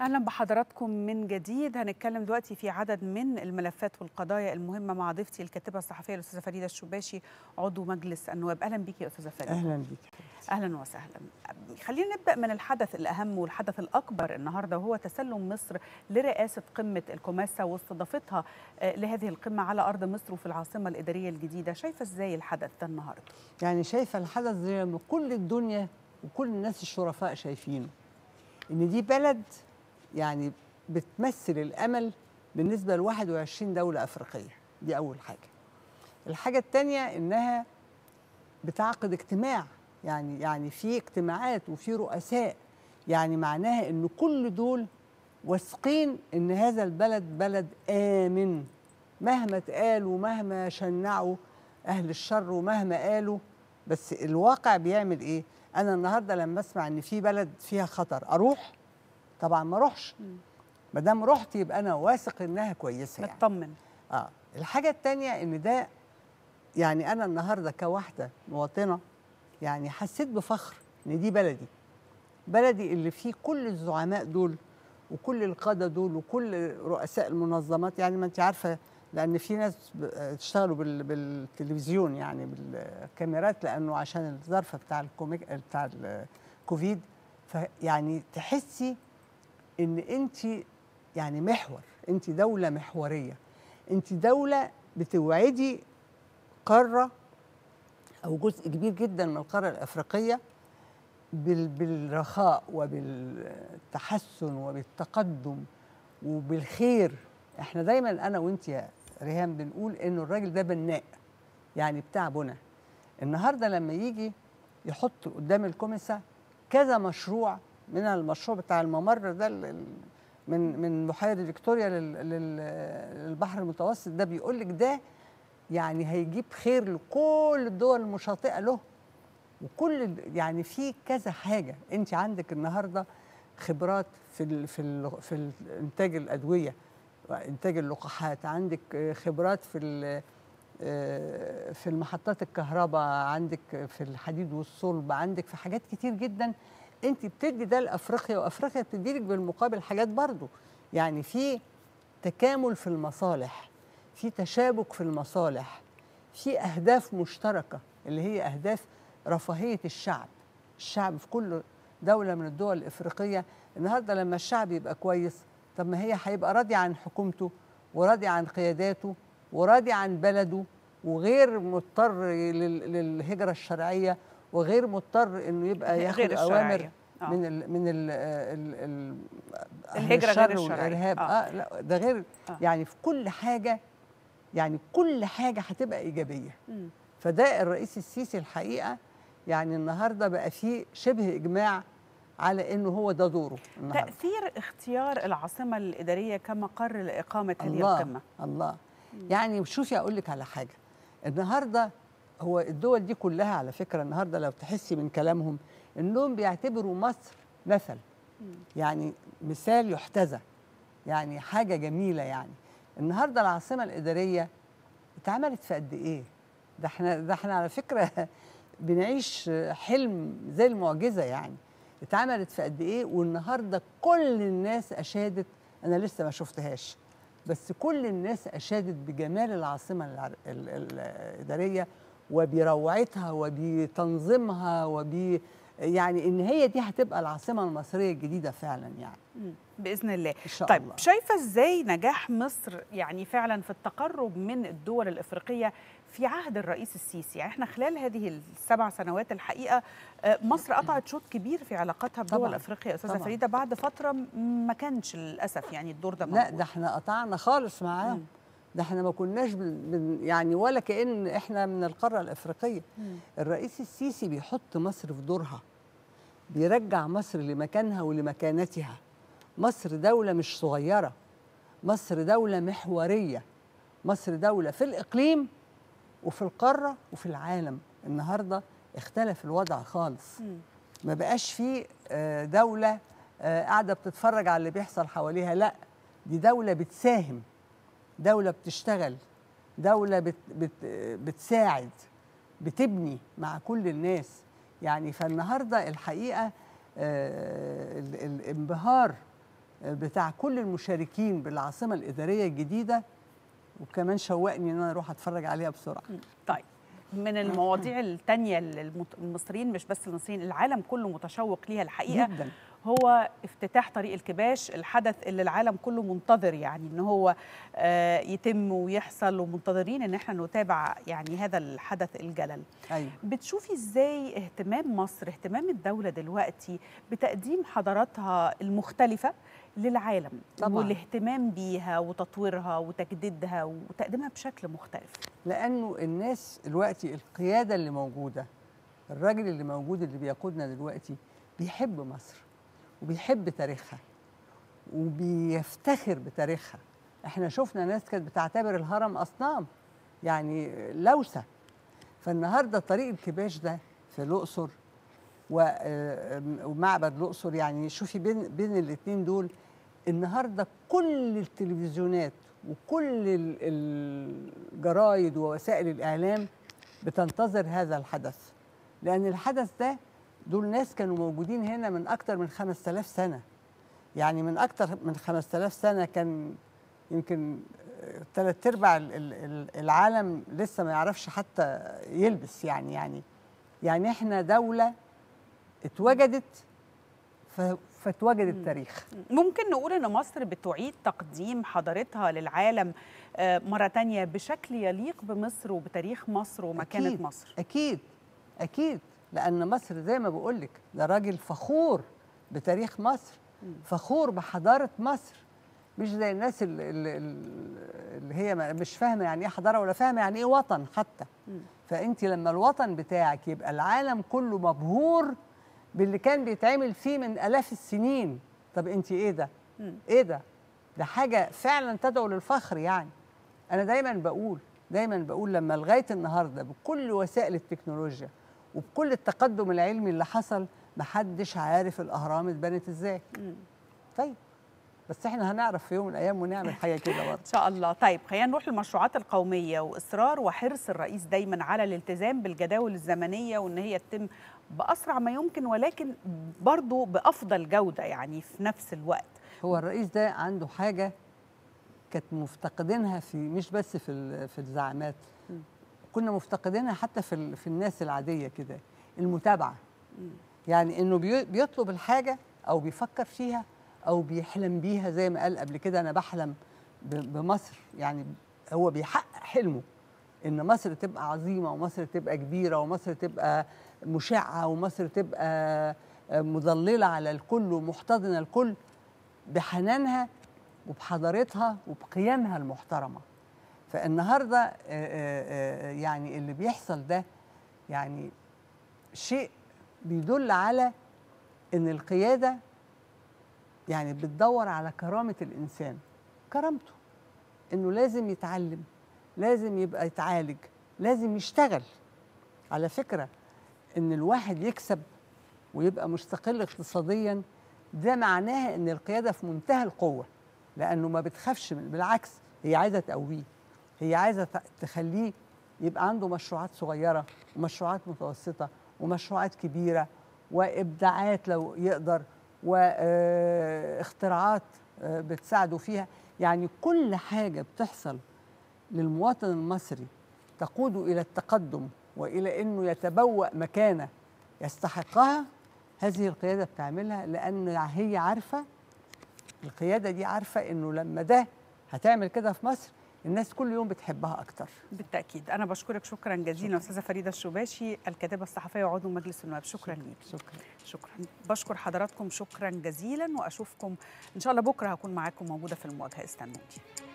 اهلا بحضراتكم من جديد هنتكلم دلوقتي في عدد من الملفات والقضايا المهمه مع ضيفتي الكاتبه الصحفيه الاستاذه فريده الشباشي عضو مجلس النواب اهلا بيكي يا استاذه فريده اهلا بيك اهلا وسهلا خلينا نبدا من الحدث الاهم والحدث الاكبر النهارده وهو تسلم مصر لرئاسه قمه الكوماسا واستضافتها لهذه القمه على ارض مصر وفي العاصمه الاداريه الجديده شايفه ازاي الحدث ده النهارده يعني شايفه الحدث زي ما كل الدنيا وكل الناس الشرفاء شايفينه ان دي بلد يعني بتمثل الامل بالنسبه ل 21 دوله افريقيه دي اول حاجه الحاجه الثانيه انها بتعقد اجتماع يعني يعني في اجتماعات وفي رؤساء يعني معناها ان كل دول واثقين ان هذا البلد بلد امن مهما اتقالوا ومهما شنعوا اهل الشر ومهما قالوا بس الواقع بيعمل ايه انا النهارده لما اسمع ان في بلد فيها خطر اروح طبعا ما اروحش ما دام رحت يبقى انا واثق انها كويسه يعني مطمن اه الحاجه الثانيه ان ده يعني انا النهارده كواحده مواطنه يعني حسيت بفخر ان دي بلدي بلدي اللي فيه كل الزعماء دول وكل القاده دول وكل رؤساء المنظمات يعني ما انت عارفه لان في ناس بتشتغلوا بالتلفزيون يعني بالكاميرات لانه عشان الظرف بتاع الكوميك بتاع الكوفيد فيعني تحسي ان انت يعني محور انت دوله محوريه انت دوله بتوعدي قاره او جزء كبير جدا من القاره الافريقيه بالرخاء وبالتحسن وبالتقدم وبالخير احنا دايما انا وانت يا ريهام بنقول انه الراجل ده بناء يعني بتاع بنى النهارده لما يجي يحط قدام الكوميسا كذا مشروع من المشروع بتاع الممر ده من من بحيره فيكتوريا للبحر المتوسط ده بيقول لك ده يعني هيجيب خير لكل الدول المشاطئه له وكل يعني في كذا حاجه انت عندك النهارده خبرات في ال في ال في انتاج الادويه انتاج اللقاحات عندك خبرات في في المحطات الكهرباء عندك في الحديد والصلب عندك في حاجات كتير جدا انت بتدي ده لافريقيا وافريقيا بتدي لك بالمقابل حاجات برضو يعني في تكامل في المصالح في تشابك في المصالح في اهداف مشتركه اللي هي اهداف رفاهيه الشعب الشعب في كل دوله من الدول الافريقيه النهارده لما الشعب يبقى كويس طب ما هي هيبقى راضي عن حكومته وراضي عن قياداته وراضي عن بلده وغير مضطر للهجره الشرعيه وغير مضطر انه يبقى ياخد اوامر آه. من ال من ال ال ال الهجره غير الشرعيه والارهاب آه. اه لا ده غير آه. يعني في كل حاجه يعني كل حاجه هتبقى ايجابيه م. فده الرئيس السيسي الحقيقه يعني النهارده بقى فيه شبه اجماع على انه هو ده دوره النهارده تاثير اختيار العاصمه الاداريه كمقر لاقامه هذه الله القمه الله يعني شوفي اقول لك على حاجه النهارده هو الدول دي كلها على فكره النهارده لو تحسي من كلامهم انهم بيعتبروا مصر مثل يعني مثال يحتذى يعني حاجه جميله يعني النهارده العاصمه الاداريه اتعملت في قد ايه ده احنا ده احنا على فكره بنعيش حلم زي المعجزه يعني اتعملت في قد ايه والنهارده كل الناس اشادت انا لسه ما شفتهاش بس كل الناس اشادت بجمال العاصمه الاداريه وبروعتها وبتنظيمها وب يعني ان هي دي هتبقى العاصمه المصريه الجديده فعلا يعني باذن الله إن شاء طيب الله. شايفه ازاي نجاح مصر يعني فعلا في التقرب من الدول الافريقيه في عهد الرئيس السيسي يعني احنا خلال هذه السبع سنوات الحقيقه مصر قطعت شوط كبير في علاقاتها بدول طبعاً. افريقيا استاذه طبعاً. فريده بعد فتره ما كانش للاسف يعني الدور ده لا موجود ده احنا قطعنا خالص معاهم مم. ده احنا ما كناش بن بن- يعني ولا كأن احنا من القاره الافريقيه مم. الرئيس السيسي بيحط مصر في دورها بيرجع مصر لمكانها ولمكانتها مصر دولة مش صغيرة مصر دولة محورية مصر دولة في الإقليم وفي القارة وفي العالم النهاردة اختلف الوضع خالص مم. ما بقاش فيه آه، دولة آه، قاعدة بتتفرج على اللي بيحصل حواليها لا دي دولة بتساهم دولة بتشتغل دولة بت بت بتساعد بتبني مع كل الناس يعني فالنهارده الحقيقه آه، ال- الانبهار بتاع كل المشاركين بالعاصمه الاداريه الجديده وكمان شوقني ان انا اروح اتفرج عليها بسرعه طيب من المواضيع التانية اللي المصريين مش بس المصريين العالم كله متشوق ليها الحقيقة جدا هو افتتاح طريق الكباش الحدث اللي العالم كله منتظر يعني ان هو آه، يتم ويحصل ومنتظرين ان احنا نتابع يعني هذا الحدث الجلل ايوه بتشوفي ازاي اهتمام مصر اهتمام الدولة دلوقتي بتقديم حضاراتها المختلفة للعالم طبعاً. والاهتمام بيها وتطويرها وتجديدها وتقديمها بشكل مختلف لانه الناس دلوقتي القياده اللي موجوده الراجل اللي موجود اللي بيقودنا دلوقتي بيحب مصر وبيحب تاريخها وبيفتخر بتاريخها احنا شفنا ناس كانت بتعتبر الهرم اصنام يعني لوسه فالنهارده طريق الكباش ده في الاقصر و- آه، ومعبد الاقصر يعني شوفي بين بين الاثنين دول النهارده كل التلفزيونات وكل ال- الجرايد ووسائل الاعلام بتنتظر هذا الحدث لان الحدث ده دول ناس كانوا موجودين هنا من اكتر من 5000 سنه يعني من اكتر من 5000 سنه كان يمكن ثلاث ارباع ال- ال- ال- العالم لسه ما يعرفش حتى يلبس يعني يعني يعني احنا دوله اتوجدت ف- فاتوجد التاريخ ممكن نقول ان مصر بتعيد تقديم حضارتها للعالم آه، مرة تانية بشكل يليق بمصر وبتاريخ مصر ومكانة أكيد. مصر اكيد اكيد لان مصر زي ما بقول لك ده راجل فخور بتاريخ مصر فخور بحضاره مصر مش زي الناس اللي, اللي, اللي هي ما- مش فاهمه يعني ايه حضاره ولا فاهمه يعني ايه وطن حتى فانت لما الوطن بتاعك يبقى العالم كله مبهور باللي كان بيتعمل فيه من الاف السنين طب انت ايه ده مم. ايه ده ده حاجه فعلا تدعو للفخر يعني انا دايما بقول دايما بقول لما لغايه النهارده بكل وسائل التكنولوجيا وبكل التقدم العلمي اللي حصل محدش عارف الاهرام اتبنت ازاي مم. طيب بس احنا هنعرف في يوم من الايام ونعمل حاجه كده برضه ان شاء الله طيب خلينا نروح للمشروعات القوميه واصرار وحرص الرئيس دايما على الالتزام بالجداول الزمنيه وان هي تتم باسرع ما يمكن ولكن برضه بافضل جوده يعني في نفس الوقت هو الرئيس ده عنده حاجه كانت مفتقدينها في مش بس في ال- في الزعامات مم. كنا مفتقدينها حتى في ال- في الناس العاديه كده المتابعه مم. يعني انه بي- بيطلب الحاجه او بيفكر فيها او بيحلم بيها زي ما قال قبل كده انا بحلم ب- بمصر يعني هو بيحقق حلمه ان مصر تبقى عظيمه ومصر تبقى كبيره ومصر تبقى مشعه ومصر تبقى مظلله على الكل ومحتضنه الكل بحنانها وبحضارتها وبقيمها المحترمه فالنهارده آه، آه، آه، يعني اللي بيحصل ده يعني شيء بيدل على ان القياده يعني بتدور على كرامه الانسان كرامته انه لازم يتعلم لازم يبقى يتعالج لازم يشتغل على فكره ان الواحد يكسب ويبقى مستقل اقتصاديا ده معناه ان القياده في منتهى القوه لانه ما بتخافش من بالعكس هي عايزه تقويه هي عايزه ت- تخليه يبقى عنده مشروعات صغيره ومشروعات متوسطه ومشروعات كبيره وابداعات لو يقدر واختراعات بتساعده فيها يعني كل حاجه بتحصل للمواطن المصري تقود الى التقدم والى انه يتبوأ مكانه يستحقها هذه القياده بتعملها لان هي عارفه القياده دي عارفه انه لما ده هتعمل كده في مصر الناس كل يوم بتحبها اكتر بالتاكيد انا بشكرك شكرا جزيلا استاذه فريده الشباشي الكاتبه الصحفيه وعضو مجلس النواب شكرا ليك شكرا شكرا بشكر حضراتكم شكرا جزيلا واشوفكم ان شاء الله بكره هكون معاكم موجوده في المواجهه استنوني